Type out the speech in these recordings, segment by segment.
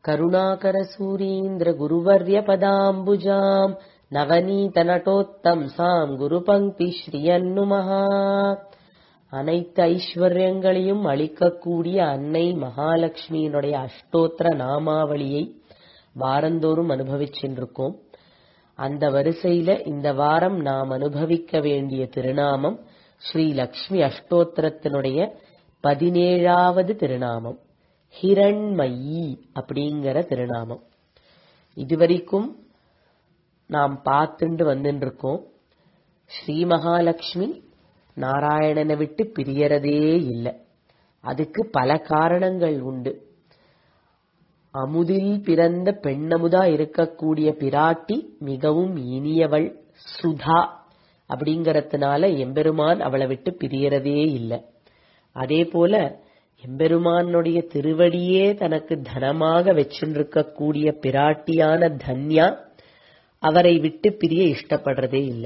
करुणाकरसूरीन्द्रगुरुवर्यपदाम्बुजाम् நவநீதநட்டோத்தம்சாம் குருபங்கி ஸ்ரீயன்னுமஹா அனைத்து ஐஸ்வர்யங்களையும் அளிக்கக்கூடிய அன்னை மகாலட்சுமியினுடைய அஷ்டோத்திர நாமாவளியை வாரந்தோறும் அனுபவிச்சுருக்கோம் அந்த வரிசையில இந்த வாரம் நாம் அனுபவிக்க வேண்டிய திருநாமம் ஸ்ரீ லக்ஷ்மி அஷ்டோத்திரத்தினுடைய பதினேழாவது திருநாமம் ஹிரண்மயி அப்படிங்கிற திருநாமம் இதுவரைக்கும் நாம் பார்த்துண்டு வந்துட்டு இருக்கோம் ஸ்ரீ மகாலட்சுமி நாராயணனை விட்டு பிரியறதே இல்லை அதுக்கு பல காரணங்கள் உண்டு அமுதில் பிறந்த பெண்ணமுதா இருக்கக்கூடிய பிராட்டி மிகவும் இனியவள் சுதா அப்படிங்கறதுனால எம்பெருமான் அவளை விட்டு பிரியறதே இல்லை அதே போல எம்பெருமானுடைய திருவடியே தனக்கு தனமாக வச்சுருக்கக்கூடிய பிராட்டியான தன்யா அவரை விட்டு பிரிய இஷ்டப்படுறதே இல்லை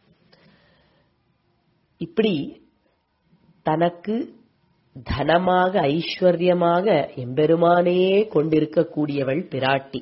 இப்படி தனக்கு தனமாக ஐஸ்வர்யமாக எம்பெருமானையே கொண்டிருக்கக்கூடியவள் பிராட்டி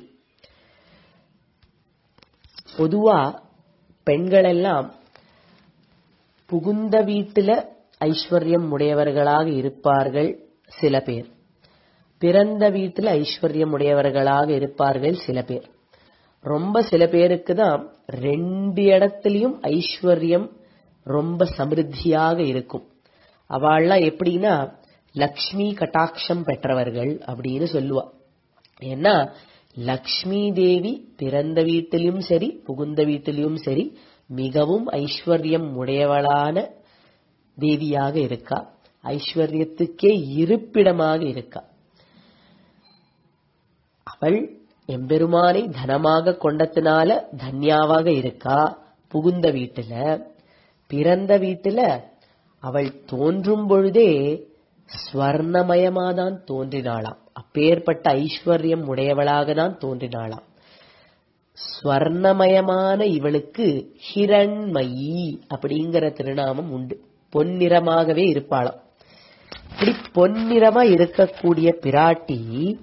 பொதுவா பெண்கள் எல்லாம் புகுந்த வீட்டுல ஐஸ்வர்யம் உடையவர்களாக இருப்பார்கள் சில பேர் பிறந்த வீட்டுல ஐஸ்வர்யம் உடையவர்களாக இருப்பார்கள் சில பேர் ரொம்ப சில பேருக்கு தான் ரெண்டு இடத்துலயும் ஐஸ்வர்யம் ரொம்ப சமிருத்தியாக இருக்கும் அவள்லாம் எப்படின்னா லக்ஷ்மி கட்டாட்சம் பெற்றவர்கள் அப்படின்னு சொல்லுவா ஏன்னா லக்ஷ்மி தேவி பிறந்த வீட்டிலும் சரி புகுந்த வீட்டிலும் சரி மிகவும் ஐஸ்வர்யம் உடையவளான தேவியாக இருக்கா ஐஸ்வர்யத்துக்கே இருப்பிடமாக இருக்கா அவள் எம்பெருமானை தனமாக கொண்டதுனால தன்யாவாக இருக்கா புகுந்த வீட்டுல பிறந்த வீட்டுல அவள் தோன்றும் பொழுதே ஸ்வர்ணமயமாதான் தோன்றினாளாம் அப்பேற்பட்ட ஐஸ்வர்யம் உடையவளாக தான் தோன்றினாளாம் ஸ்வர்ணமயமான இவளுக்கு ஹிரண்மயி அப்படிங்கிற திருநாமம் உண்டு பொன்னிறமாகவே இருப்பாளாம் இப்படி பொன்னிறமா இருக்கக்கூடிய பிராட்டி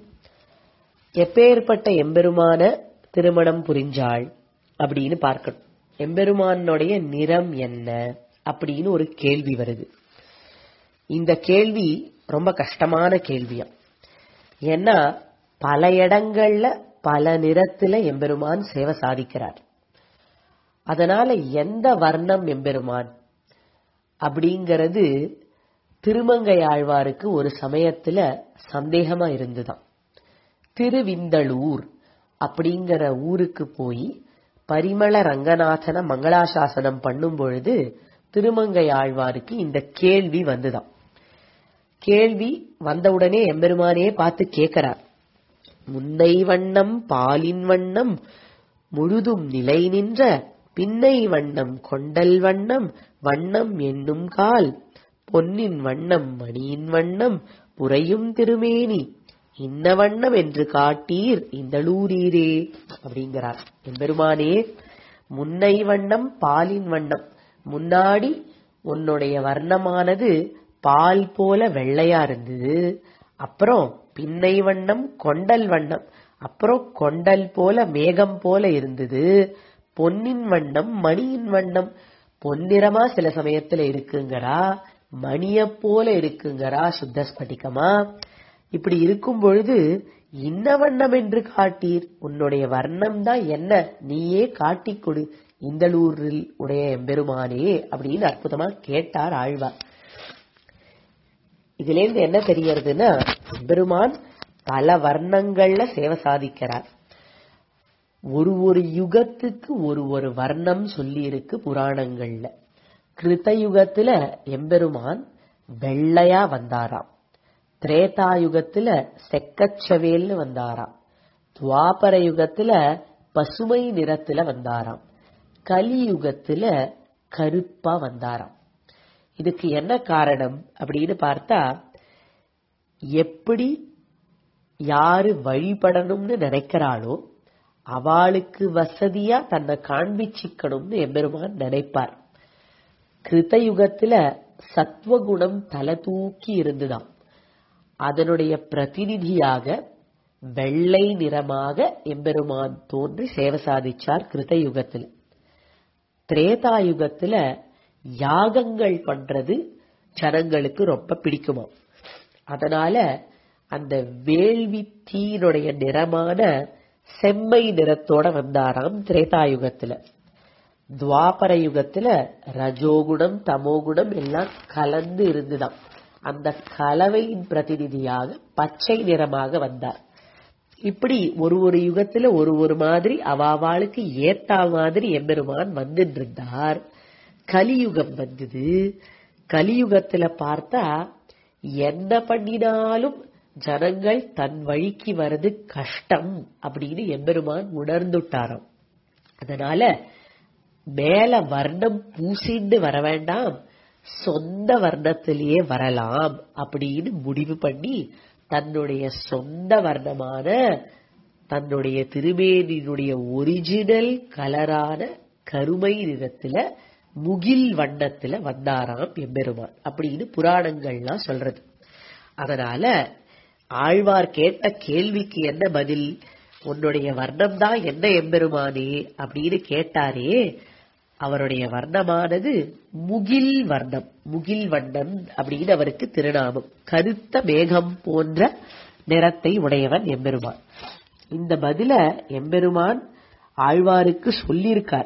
எப்பேற்பட்ட எம்பெருமான திருமணம் புரிஞ்சாள் அப்படின்னு பார்க்கணும் எம்பெருமானுடைய நிறம் என்ன அப்படின்னு ஒரு கேள்வி வருது இந்த கேள்வி ரொம்ப கஷ்டமான கேள்வியா ஏன்னா பல இடங்கள்ல பல நிறத்துல எம்பெருமான் சேவை சாதிக்கிறார் அதனால எந்த வர்ணம் எம்பெருமான் அப்படிங்கிறது திருமங்கை ஆழ்வாருக்கு ஒரு சமயத்துல சந்தேகமா இருந்துதான் திருவிந்தளூர் அப்படிங்கிற ஊருக்கு போய் பரிமள ரங்கநாதன மங்களாசாசனம் பண்ணும் பொழுது திருமங்கை ஆழ்வாருக்கு இந்த கேள்வி வந்துதான் கேள்வி வந்தவுடனே எம்பெருமானே பார்த்து கேட்கிறார் முன்னை வண்ணம் பாலின் வண்ணம் முழுதும் நிலை நின்ற பின்னை வண்ணம் கொண்டல் வண்ணம் வண்ணம் என்னும் கால் பொன்னின் வண்ணம் மணியின் வண்ணம் புறையும் திருமேனி இன்ன வண்ணம் என்று காட்டீர் இந்தளூரீரே அப்படிங்கிறார் எம்பெருமானே முன்னை வண்ணம் பாலின் வண்ணம் முன்னாடி உன்னுடைய வர்ணமானது பால் போல வெள்ளையா இருந்தது அப்புறம் பின்னை வண்ணம் கொண்டல் வண்ணம் அப்புறம் கொண்டல் போல மேகம் போல இருந்தது பொன்னின் வண்ணம் மணியின் வண்ணம் பொன்னிறமா சில சமயத்துல இருக்குங்கிறா மணிய போல இருக்குங்கிறா சுத்த ஸ்பட்டிகமா இப்படி இருக்கும் பொழுது இன்ன வண்ணம் என்று காட்டீர் உன்னுடைய வர்ணம் தான் என்ன நீயே காட்டிக் கொடு இந்தளூரில் உடைய எம்பெருமானே அப்படின்னு அற்புதமா கேட்டார் ஆழ்வார் இதுல இருந்து என்ன தெரியறதுன்னா எம்பெருமான் பல வர்ணங்கள்ல சேவை சாதிக்கிறார் ஒரு ஒரு யுகத்துக்கு ஒரு ஒரு வர்ணம் சொல்லி இருக்கு புராணங்கள்ல கிருத்த யுகத்துல எம்பெருமான் வெள்ளையா வந்தாராம் திரேதா யுகத்துல செக்கச்சவேல்னு வந்தாராம் துவாபர யுகத்துல பசுமை நிறத்துல வந்தாராம் கலியுகத்துல கருப்பா வந்தாராம் இதுக்கு என்ன காரணம் அப்படின்னு பார்த்தா எப்படி யாரு வழிபடணும்னு நினைக்கிறாளோ அவளுக்கு வசதியா தன்னை காண்பிச்சிக்கணும்னு எம்பெருமான் நினைப்பார் கிருத்தயுகத்துல சத்வகுணம் தலை தூக்கி இருந்துதாம் அதனுடைய பிரதிநிதியாக வெள்ளை நிறமாக எம்பெருமான் தோன்றி சேவை சாதிச்சார் கிருத யுகத்துல திரேதா யுகத்துல யாகங்கள் பண்றது ஜனங்களுக்கு ரொம்ப பிடிக்குமா அதனால அந்த வேள்வி தீனுடைய நிறமான செம்மை நிறத்தோட வந்தாராம் திரேதாயுகத்துல துவாபர யுகத்துல ரஜோகுணம் தமோகுணம் எல்லாம் கலந்து இருந்துதாம் அந்த கலவையின் பிரதிநிதியாக பச்சை நிறமாக வந்தார் இப்படி ஒரு ஒரு யுகத்துல ஒரு ஒரு மாதிரி அவாவாளுக்கு ஏத்தா மாதிரி எம்பெருமான் வந்துட்டு இருந்தார் கலியுகம் வந்தது கலியுகத்துல பார்த்தா என்ன பண்ணினாலும் ஜனங்கள் தன் வழிக்கு வர்றது கஷ்டம் அப்படின்னு எம்பெருமான் உணர்ந்துட்டாராம் அதனால மேல வர்ணம் பூசிண்டு வர வேண்டாம் சொந்த வர்ணத்திலேயே வரலாம் அப்படின்னு முடிவு பண்ணி தன்னுடைய சொந்த வர்ணமான தன்னுடைய திருமேனியினுடைய ஒரிஜினல் கலரான கருமை நிறத்துல முகில் வண்ணத்துல வந்தாராம் எம்பெருமான் அப்படின்னு புராணங்கள்லாம் சொல்றது அதனால ஆழ்வார் கேட்ட கேள்விக்கு என்ன பதில் உன்னுடைய வர்ணம் தான் என்ன எம்பெருமானே அப்படின்னு கேட்டாரே அவருடைய வர்ணமானது முகில் வர்ணம் முகில் வண்ணம் அப்படின்னு அவருக்கு திருநாமம் கருத்த மேகம் போன்ற நிறத்தை உடையவன் எம்பெருமான் இந்த பதில எம்பெருமான் ஆழ்வாருக்கு சொல்லியிருக்கார்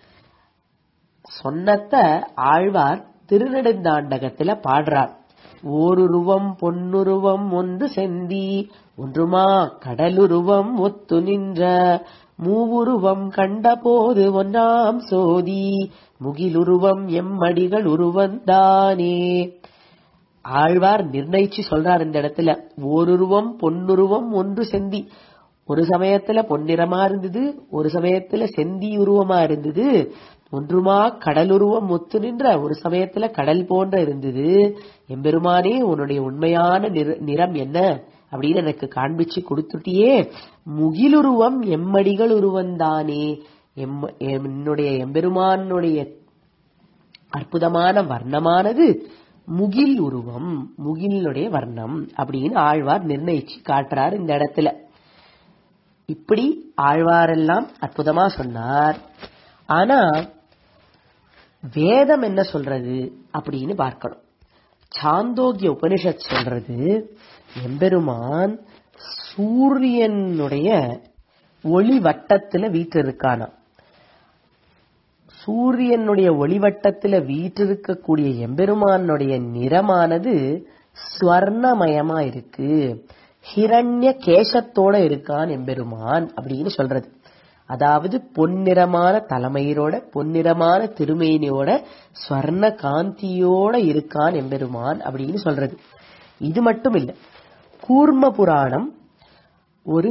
சொன்னத்த ஆழ்வார் திருநெடுந்தாண்டகத்துல பாடுறார் ஓருருவம் பொன்னுருவம் ஒன்று செந்தி ஒன்றுமா கடலுருவம் ஒத்து நின்ற மூவுருவம் கண்டபோது ஒன்றாம் சோதி முகிலுருவம் எம்மடிகள் உருவந்தானே ஆழ்வார் நிர்ணயிச்சு சொல்றார் இந்த இடத்துல ஓருருவம் பொன்னுருவம் ஒன்று செந்தி ஒரு சமயத்துல பொன்னிறமா இருந்தது ஒரு சமயத்துல செந்தி உருவமா இருந்தது ஒன்றுமா கடலுருவம் ஒத்து நின்ற ஒரு சமயத்துல கடல் போன்ற இருந்தது எம்பெருமானே உன்னுடைய உண்மையான நிறம் என்ன அப்படின்னு எனக்கு காண்பிச்சு கொடுத்துட்டியே முகிலுருவம் எம்மடிகள் உருவந்தானே எம் என்னுடைய எம்பெருமானுடைய அற்புதமான வர்ணமானது முகில் உருவம் முகிலுடைய வர்ணம் அப்படின்னு ஆழ்வார் நிர்ணயிச்சு காட்டுறார் இந்த இடத்துல இப்படி ஆழ்வாரெல்லாம் அற்புதமா சொன்னார் ஆனா வேதம் என்ன சொல்றது அப்படின்னு பார்க்கணும் சாந்தோக்கிய உபனிஷத் சொல்றது எம்பெருமான் சூரியனுடைய ஒளி வட்டத்துல வீற்றிருக்கானா சூரியனுடைய ஒளிவட்டத்துல வீற்றிருக்கக்கூடிய எம்பெருமானுடைய நிறமானது ஸ்வர்ணமயமா இருக்கு ஹிரண்ய கேசத்தோட இருக்கான் எம்பெருமான் அப்படின்னு சொல்றது அதாவது பொன்னிறமான தலைமையரோட பொன்னிறமான திருமேனியோட ஸ்வர்ண காந்தியோட இருக்கான் எம்பெருமான் அப்படின்னு சொல்றது இது மட்டும் இல்ல கூர்ம புராணம் ஒரு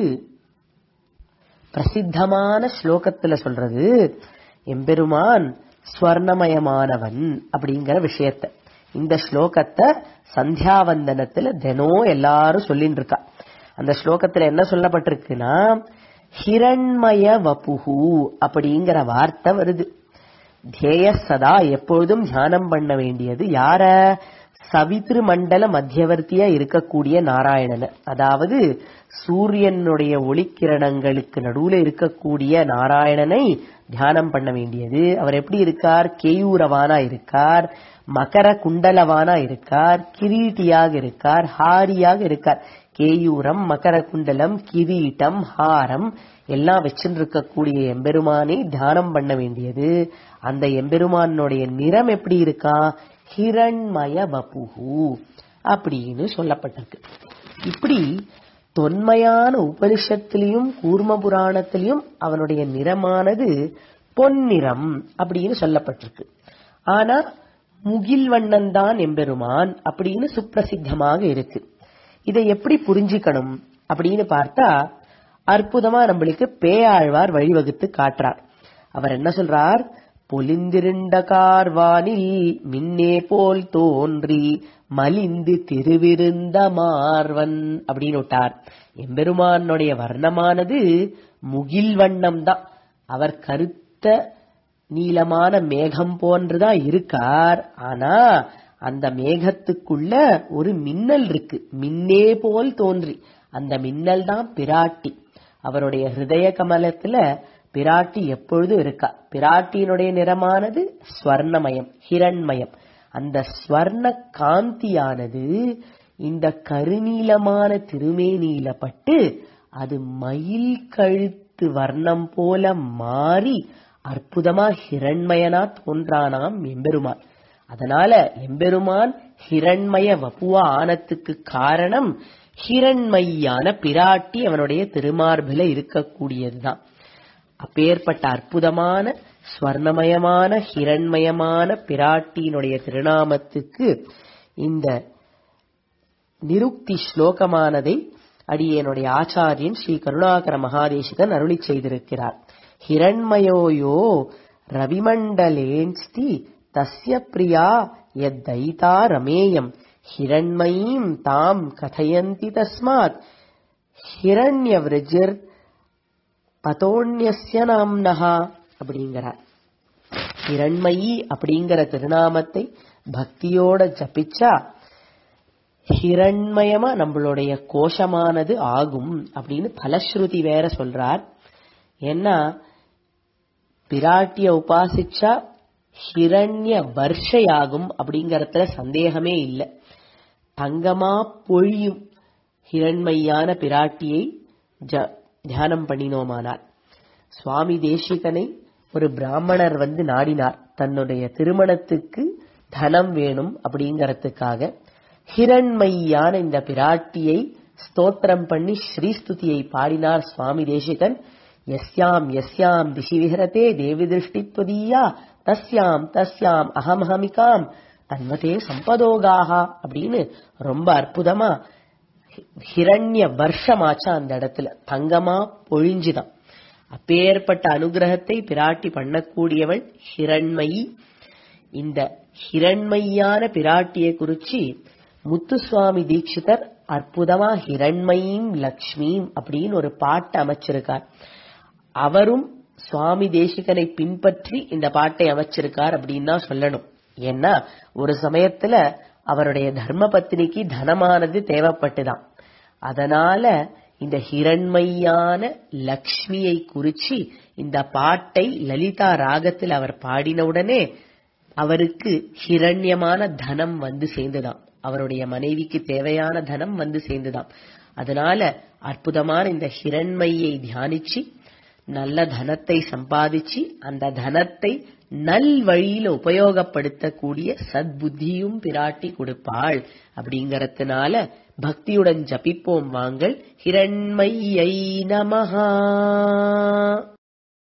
பிரசித்தமான ஸ்லோகத்துல சொல்றது எம்பெருமான் ஸ்வர்ணமயமானவன் அப்படிங்கிற விஷயத்த இந்த ஸ்லோகத்தை சந்தியாவந்தனத்துல தினம் எல்லாரும் சொல்லிட்டு இருக்கா அந்த ஸ்லோகத்துல என்ன சொல்லப்பட்டிருக்குன்னா ஹிரண்மய வபுகு அப்படிங்கிற வார்த்தை வருது தேய சதா எப்பொழுதும் தியானம் பண்ண வேண்டியது யார சவித்ரு மண்டல மத்தியவர்த்தியா இருக்கக்கூடிய நாராயணன் அதாவது சூரியனுடைய ஒளிக்கிரணங்களுக்கு நடுவுல இருக்கக்கூடிய நாராயணனை தியானம் பண்ண வேண்டியது அவர் எப்படி இருக்கார் கேயூரவானா இருக்கார் மகர குண்டலவானா இருக்கார் கிரீட்டியாக இருக்கார் ஹாரியாக இருக்கார் கேயூரம் மகர குண்டலம் கிரீட்டம் ஹாரம் எல்லாம் வச்சிருக்கக்கூடிய எம்பெருமானை தியானம் பண்ண வேண்டியது அந்த எம்பெருமானுடைய நிறம் எப்படி இருக்கா ஹிரண்மய வபுகு அப்படின்னு சொல்லப்பட்டிருக்கு இப்படி தொன்மையான உபனிஷத்திலையும் கூர்ம புராணத்திலையும் அவனுடைய நிறமானது பொன்னிறம் அப்படின்னு சொல்லப்பட்டிருக்கு ஆனா முகில் வண்ணன் தான் எம்பெருமான் அப்படின்னு சுப்பிரசித்தமாக இருக்கு இதை எப்படி புரிஞ்சுக்கணும் அப்படின்னு பார்த்தா அற்புதமா நம்மளுக்கு பேயாழ்வார் வழிவகுத்து காட்டுறார் அவர் என்ன சொல்றார் பொலிந்திருண்ட கார்வானில் மின்னே போல் தோன்றி மலிந்து திருவிருந்த மார்வன் அப்படின்னு விட்டார் எம்பெருமானுடைய வர்ணமானது முகில் வண்ணம் தான் அவர் கருத்த நீளமான மேகம் போன்றுதான் இருக்கார் ஆனா அந்த மேகத்துக்குள்ள ஒரு மின்னல் இருக்கு மின்னே போல் தோன்றி அந்த மின்னல் தான் பிராட்டி அவருடைய ஹிருதய கமலத்துல பிராட்டி எப்பொழுதும் இருக்கா பிராட்டியினுடைய நிறமானது ஸ்வர்ணமயம் ஹிரண்மயம் அந்த ஸ்வர்ண காந்தியானது இந்த கருநீலமான திருமேனியில பட்டு அது மயில் கழுத்து வர்ணம் போல மாறி அற்புதமா ஹிரண்மயனா தோன்றானாம் எம்பெருமான் அதனால எம்பெருமான் ஹிரண்மய வப்புவா ஆனத்துக்கு காரணம் ஹிரண்மையான பிராட்டி அவனுடைய திருமார்பில இருக்கக்கூடியதுதான் அப்பேற்பட்ட அற்புதமான ஸ்வர்ணமயமான ஹிரண்மயமான பிராட்டியினுடைய திருநாமத்துக்கு இந்த நிருக்தி ஸ்லோகமானதை அடியேனுடைய ஆச்சாரியன் ஸ்ரீ கருணாகர மகாதேசிகன் அருளி செய்திருக்கிறார் ஹிரண்மயோயோ ரவிமண்டலேன்ஸ்தி தஸ்ய பிரியா யத்தைதா ரமேயம் ஹிரண்மயீம் தாம் கதயந்தி தஸ்மாத் ஹிரண்ய விரஜிர் பதோன்யஸ்ய நாம்னஹா அப்படிங்கிறார் ஹிரண்மயி அப்படிங்கிற திருநாமத்தை பக்தியோட ஜபிச்சா ஹிரண்மயமா நம்மளுடைய கோஷமானது ஆகும் அப்படின்னு பலஸ்ருதி வேற சொல்றார் ஏன்னா பிராட்டிய உபாசிச்சா ஹிரண்ய வர்ஷையாகும் அப்படிங்கறதுல சந்தேகமே இல்லை தங்கமா பொழியும் ஹிரண்மையான பிராட்டியை தியானம் பண்ணினோமானார் சுவாமி தேசிகனை ஒரு பிராமணர் வந்து நாடினார் தன்னுடைய திருமணத்துக்கு தனம் வேணும் அப்படிங்கறதுக்காக ஹிரண்மையான இந்த பிராட்டியை ஸ்தோத்திரம் பண்ணி ஸ்ரீஸ்துதியை பாடினார் சுவாமி தேசிகன் எஸ்யாம் எஸ்யாம் திசி விஹரதே தேவி திருஷ்டித்வதீயா தஸ்யாம் தஸ்யாம் அகமஹமிகாம் தன்வதே சம்பதோகாகா அப்படின்னு ரொம்ப அற்புதமா ஹிரண்ய வருஷமாச்சா அந்த இடத்துல தங்கமா பொழிஞ்சுதான் அப்பேற்பட்ட அனுகிரகத்தை பிராட்டி பண்ணக்கூடியவள் ஹிரண்மயி இந்த ஹிரண்மையான பிராட்டியை குறிச்சு முத்துசுவாமி தீட்சிதர் அற்புதமா ஹிரண்மயீம் லக்ஷ்மியும் அப்படின்னு ஒரு பாட்டு அமைச்சிருக்கார் அவரும் சுவாமி தேசிகனை பின்பற்றி இந்த பாட்டை அமைச்சிருக்கார் அப்படின்னு தான் சொல்லணும் ஏன்னா ஒரு சமயத்துல அவருடைய தர்ம பத்னிக்கு தனமானது தேவைப்பட்டுதான் அதனால இந்த ஹிரண்மையான லக்ஷ்மியை குறிச்சு இந்த பாட்டை லலிதா ராகத்தில் அவர் பாடின உடனே அவருக்கு ஹிரண்யமான தனம் வந்து சேர்ந்துதான் அவருடைய மனைவிக்கு தேவையான தனம் வந்து சேர்ந்துதான் அதனால அற்புதமான இந்த ஹிரண்மையை தியானிச்சு நல்ல தனத்தை சம்பாதிச்சு அந்த தனத்தை நல் வழியில உபயோகப்படுத்தக்கூடிய சத்புத்தியும் பிராட்டி கொடுப்பாள் அப்படிங்கறதுனால பக்தியுடன் ஜபிப்போம் வாங்கள் ஹிரண்மையை நமஹா